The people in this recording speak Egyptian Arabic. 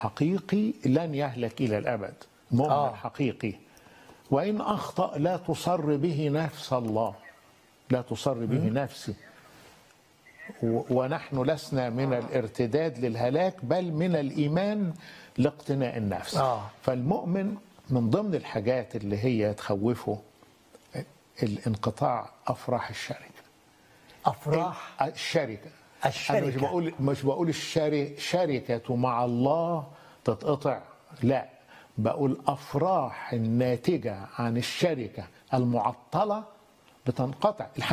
حقيقي لن يهلك إلى الأبد مؤمن آه. آه. حقيقي وإن أخطأ لا تصر به نفس الله لا تصر به نفسي و- ونحن لسنا من الارتداد للهلاك بل من الإيمان لاقتناء النفس آه. فالمؤمن من ضمن الحاجات اللي هي تخوفه الانقطاع أفراح الشركة افراح الشركة الشركة. أنا مش بقول مش بقول الشري شركة مع الله تتقطع لا بقول أفراح الناتجة عن الشركة المعطلة بتنقطع